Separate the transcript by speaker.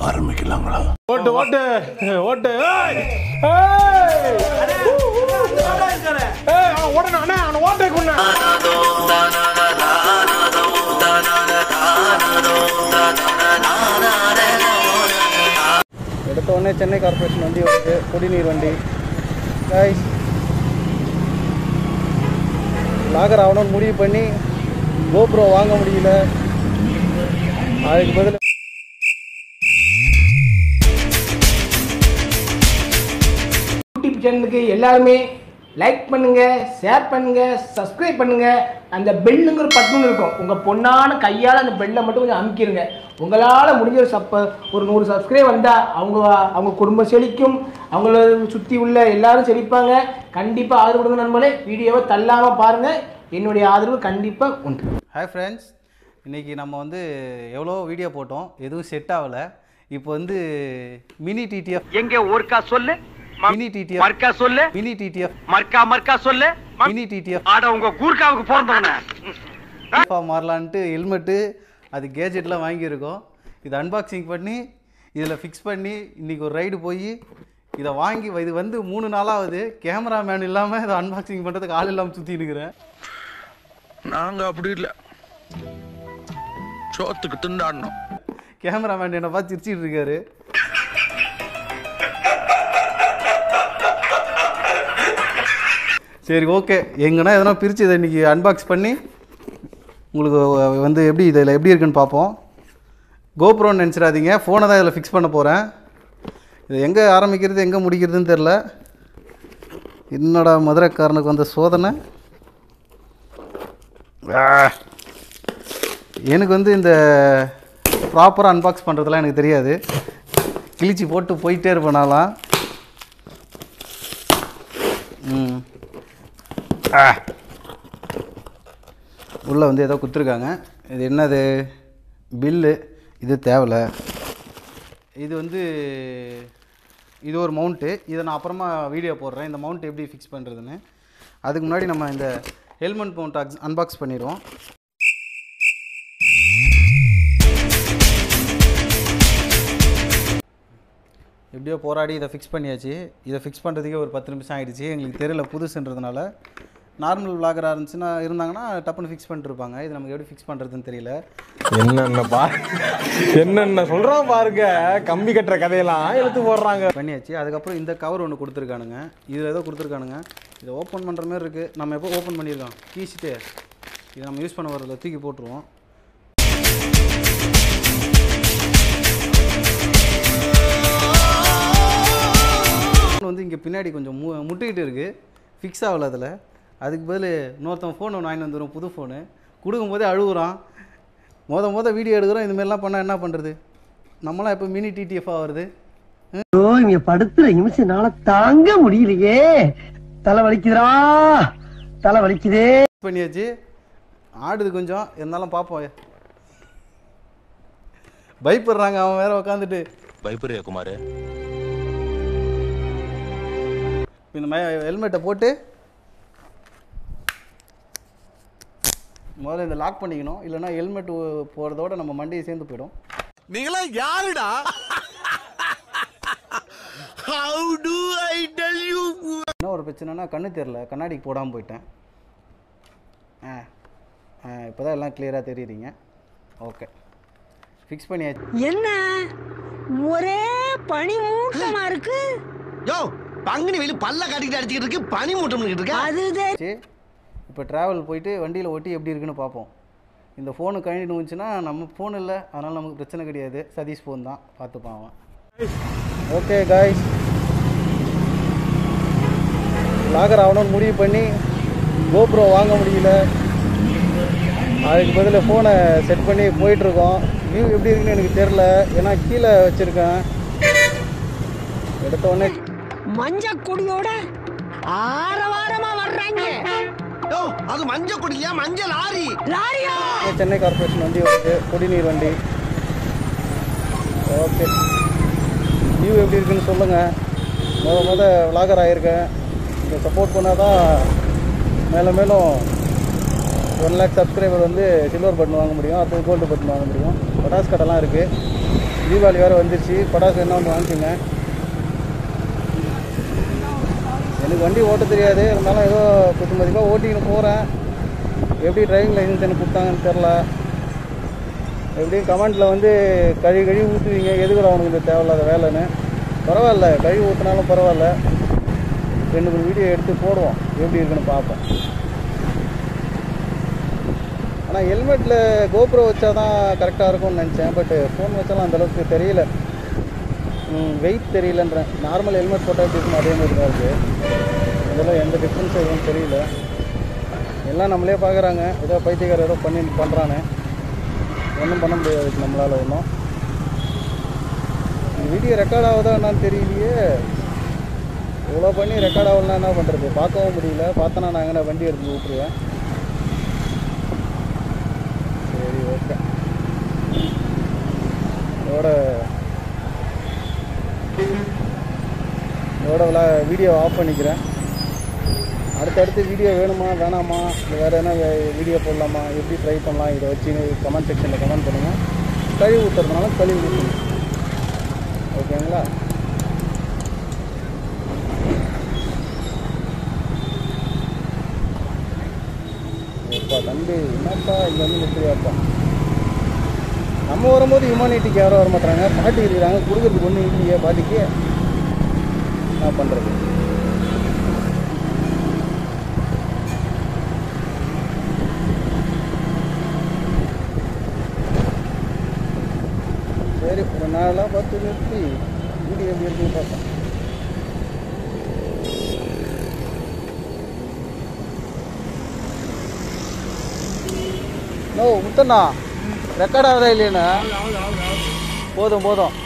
Speaker 1: ஆரம்பிக்கலாங்களா
Speaker 2: ஓட்டு ஓட்டு ஓட்டு ஏய்! ஏய்! ஏய், அவன் ஓடணும் அண்ணா அவனை ஓட்டை கொண்டா
Speaker 3: எடுத்த உடனே சென்னை கார்ப்பரேஷன் வண்டி வருது குடிநீர் வண்டி காய்ஸ் லாகர் ஆகணும்னு முடிவு பண்ணி கோப்ரோ வாங்க முடியல அதுக்கு பதில்
Speaker 4: யூடியூப் சேனலுக்கு எல்லாருமே லைக் பண்ணுங்க ஷேர் பண்ணுங்க சப்ஸ்கிரைப் பண்ணுங்க அந்த பெல்லுங்கிற பட்டன் இருக்கும் உங்க பொண்ணான கையால் அந்த பெல்லை மட்டும் கொஞ்சம் அமுக்கிடுங்க உங்களால் முடிஞ்ச ஒரு சப்ப ஒரு நூறு சப்ஸ்கிரைப் வந்தால் அவங்க அவங்க குடும்பம் செழிக்கும் அவங்கள சுற்றி உள்ள எல்லாரும் செழிப்பாங்க கண்டிப்பாக ஆதரவு கொடுங்க நண்பர்களே வீடியோவை தள்ளாமல் பாருங்கள் என்னுடைய ஆதரவு கண்டிப்பாக உண்டு
Speaker 3: ஹாய் ஃப்ரெண்ட்ஸ் இன்றைக்கி நம்ம வந்து எவ்வளோ வீடியோ போட்டோம் எதுவும் செட் ஆகலை இப்போ வந்து மினி டிடிஎஃப்
Speaker 5: எங்க ஊர்க்கா சொல்லு
Speaker 3: மினி டிடிஎஃப்
Speaker 5: மர்க்கா சொல்லு
Speaker 3: மினி டிடிஎஃப்
Speaker 5: மர்க்கா மர்க்கா சொல்லு
Speaker 3: மினி டிடிஎஃப்
Speaker 5: ஆட உங்க கூர்க்காவுக்கு பிறந்தவன
Speaker 3: மாறலான்ட்டு ஹெல்மெட்டு அது கேஜெட்லாம் வாங்கியிருக்கோம் இதை அன்பாக்சிங் பண்ணி இதில் ஃபிக்ஸ் பண்ணி இன்றைக்கி ஒரு ரைடு போய் இதை வாங்கி இது வந்து மூணு நாளாவது கேமராமேன் இல்லாமல் இதை அன்பாக்சிங் பண்ணுறதுக்கு ஆள் இல்லாமல் சுற்றி இருக்கிறேன்
Speaker 1: நாங்க அப்படி இல்ல சோத்துக்கு திண்டாடணும்
Speaker 3: கேமராமேன் என்னை பார்த்து சிரிச்சிட்டு இருக்காரு சரி ஓகே எங்கன்னா எதனா பிரித்து இதை இன்றைக்கி அன்பாக்ஸ் பண்ணி உங்களுக்கு வந்து எப்படி இதில் எப்படி இருக்குன்னு பார்ப்போம் கோப்ரோன்னு நினச்சிடாதீங்க ஃபோனை தான் இதில் ஃபிக்ஸ் பண்ண போகிறேன் இது எங்கே ஆரம்பிக்கிறது எங்கே முடிக்கிறதுன்னு தெரில என்னடா மதுரைக்காரனுக்கு வந்த சோதனை ஆ. எனக்கு வந்து இந்த ப்ராப்பராக அன்பாக்ஸ் பண்ணுறதுலாம் எனக்கு தெரியாது கிழிச்சு போட்டு போயிட்டே இருப்பேனாலாம் ம் ஆ உள்ளே வந்து ஏதோ கொடுத்துருக்காங்க இது என்னது பில்லு இது தேவையில்ல இது வந்து இது ஒரு மவுண்ட்டு இதை நான் அப்புறமா வீடியோ போடுறேன் இந்த மவுண்ட் எப்படி ஃபிக்ஸ் பண்ணுறதுன்னு அதுக்கு முன்னாடி நம்ம இந்த ஹெல்மெட் மவுண்ட் அன்பாக்ஸ் பண்ணிடுவோம் எப்படியோ போராடி இதை ஃபிக்ஸ் பண்ணியாச்சு இதை ஃபிக்ஸ் பண்ணுறதுக்கே ஒரு பத்து நிமிஷம் ஆகிடுச்சு எங்களுக்கு தெரியல புதுசுன்றதுனால நார்மல் விளாகராக இருந்துச்சுன்னா இருந்தாங்கன்னா டப்புன்னு ஃபிக்ஸ் பண்ணிட்டு இருப்பாங்க இது நமக்கு எப்படி ஃபிக்ஸ் பண்ணுறதுன்னு தெரியல
Speaker 2: என்னென்ன பா என்னென்ன சொல்றான் பாருங்க கம்பி கட்டுற கதையெல்லாம் எடுத்து போடுறாங்க
Speaker 3: பண்ணியாச்சு அதுக்கப்புறம் இந்த கவர் ஒன்று கொடுத்துருக்கானுங்க இதில் ஏதோ கொடுத்துருக்கானுங்க இதை ஓப்பன் பண்ணுற மாதிரி இருக்குது நம்ம எப்போ ஓப்பன் பண்ணியிருக்கோம் கீச்சிட்டு இதை நம்ம யூஸ் பண்ண வரதில் தூக்கி போட்டுருவோம் ஃபோன் வந்து இங்கே பின்னாடி கொஞ்சம் மு முட்டிக்கிட்டு இருக்குது ஃபிக்ஸ் ஆகல அதில் அதுக்கு பதில் இன்னொருத்தன் ஃபோன் ஒன்று வாங்கிட்டு வந்துடும் புது ஃபோனு கொடுக்கும்போதே அழுகுறான் மொத மொத வீடியோ எடுக்கிறோம் இதுமாரிலாம் பண்ணால் என்ன பண்ணுறது நம்மளாம் இப்போ மினி டிடிஎஃபாக வருது
Speaker 6: ஐயோ இங்க படுத்துற நிமிஷம்னால தாங்க முடியலையே தலை வலிக்குதுடா தலை வலிக்குதே
Speaker 3: பண்ணியாச்சு ஆடுது கொஞ்சம் இருந்தாலும் பார்ப்போம் பயப்படுறாங்க அவன் வேற உட்காந்துட்டு
Speaker 1: பயப்படுறியா குமாரு
Speaker 3: இந்த மாதிரி ஹெல்மெட்டை போட்டு முதல்ல இந்த லாக் பண்ணிக்கணும் இல்லைன்னா ஹெல்மெட் போகிறதோட நம்ம மண்டையை சேர்ந்து போயிடும்
Speaker 1: நீங்களா யாருடா how to I tell you
Speaker 3: என்ன ஒரு பிரச்சனைனா கண்ணு தெரில கண்ணாடிக்கு போடாமல் போயிட்டேன் ஆ ஆ இப்போ தான் எல்லாம் கிளியராக தெரியுறீங்க ஓகே ஃபிக்ஸ் பண்ணியாச்சு
Speaker 6: என்ன ஒரே பனி மூட்டமா இருக்கு
Speaker 7: யோ பங்குனி வெயில் பல்ல காட்டிக்கிட்டு அடிச்சுக்கிட்டு இருக்கு பனி மூட்டம் இருக்கு
Speaker 6: அது
Speaker 3: சரி இப்போ ட்ராவல் போயிட்டு வண்டியில் ஒட்டி எப்படி இருக்குன்னு பார்ப்போம் இந்த ஃபோனு கழனிட்டு வந்துச்சுன்னா நம்ம ஃபோன் இல்லை அதனால் நமக்கு பிரச்சனை கிடையாது சதீஷ் ஃபோன் தான் பார்த்துப்பான் அவன் ஓகே காய்ஸ் லாகர் ஆகணும்னு முடிவு பண்ணி கோப்ரோ வாங்க முடியல அதுக்கு பதில் ஃபோனை செட் பண்ணி போயிட்டுருக்கோம் வியூ எப்படி இருக்குன்னு எனக்கு தெரில ஏன்னா கீழே வச்சுருக்கேன் எடுத்த உடனே
Speaker 6: மஞ்ச கொடியோட ஆரவாரமா வர்றாங்க
Speaker 7: யோ அது மஞ்ச கொடியா மஞ்சள் லாரி
Speaker 6: லாரியா
Speaker 3: சென்னை கார்ப்பரேஷன் வண்டி வருது குடிநீர் வண்டி ஓகே வியூ எப்படி இருக்குன்னு சொல்லுங்கள் முத முத விளாகர் ஆகியிருக்கேன் இதை சப்போர்ட் பண்ணால் தான் மேலும் மேலும் ஒன் லேக் சப்ஸ்கிரைபர் வந்து சில்வர் பட்டன் வாங்க முடியும் அடுத்தது கோல்டு பட்டன் வாங்க முடியும் பட்டாஸ் கடைலாம் இருக்குது தீபாவளி வேறு வந்துருச்சு பட்டாசு என்ன ஒன்று வாங்கிக்கோங்க எனக்கு வண்டி ஓட்ட தெரியாது இருந்தாலும் ஏதோ குத்து மதிப்பாக ஓட்டிக்கின்னு போகிறேன் எப்படி டிரைவிங் லைசன்ஸ் எனக்கு கொடுத்தாங்கன்னு தெரில எப்படியும் கமெண்ட்டில் வந்து கழுவி கழுவி ஊற்றுவீங்க எதுக்குடா உனக்கு இந்த தேவையில்லாத வேலைன்னு பரவாயில்ல கழுவி ஊற்றினாலும் பரவாயில்ல ரெண்டு மூணு வீடியோ எடுத்து போடுவோம் எப்படி இருக்குன்னு பார்ப்போம் ஆனால் ஹெல்மெட்டில் கோப்ரோ வச்சா தான் கரெக்டாக இருக்கும்னு நினச்சேன் பட் ஃபோன் வச்சாலும் அந்தளவுக்கு தெரியல வெயிட் தெரியலன்றேன் நார்மல் ஹெல்மெட் போட்டால் எப்படி இருக்கும் அதே மாதிரி தான் இருக்குது இதெல்லாம் எந்த டிஃப்ரென்ஸும் எதுவும் தெரியல எல்லாம் நம்மளே பார்க்குறாங்க ஏதோ பைத்தியக்கார ஏதோ பண்ணி பண்ணுறானே ஒன்றும் பண்ண முடியாது அதுக்கு நம்மளால் ஒன்றும் இந்த வீடியோ ரெக்கார்ட் ஆகுதா என்னன்னு தெரியலையே இவ்வளோ பண்ணி ரெக்கார்ட் ஆகலன்னா என்ன பண்ணுறது பார்க்கவும் முடியல பார்த்தனா நான் எங்கே வண்டி எடுத்து விட்ருவேன் சரி ஓகே இதோட இதோட விளா வீடியோ ஆஃப் பண்ணிக்கிறேன் அடுத்தடுத்து வீடியோ வேணுமா வேணாமா இல்லை வேறு என்ன வீடியோ போடலாமா எப்படி ட்ரை பண்ணலாம் இதை வச்சு கமெண்ட் செக்ஷனில் கமெண்ட் பண்ணுங்கள் கழுவி ஊற்றுறதுனால கழுவி ஊற்றுங்க ஓகேங்களா எப்பா தம்பி என்னப்பா இங்கே வந்து நிற்கிறியாப்பா நம்ம வரும்போது ஹியூமானிட்டிக்கு யாரும் வர மாட்டாங்க பாட்டி இருக்கிறாங்க கொடுக்குறதுக்கு ஒன்றும் இல்லையே பாட்டிக்கு என்ன பண்ணுறது சரி ஒரு நாளாக பார்த்து நிறுத்தி வீடியோ எப்படி இருக்குன்னு பார்ப்போம் நோ முத்தண்ணா ரெக்கார்ட் ஆகுதா இல்லையாண்ணா போதும் போதும்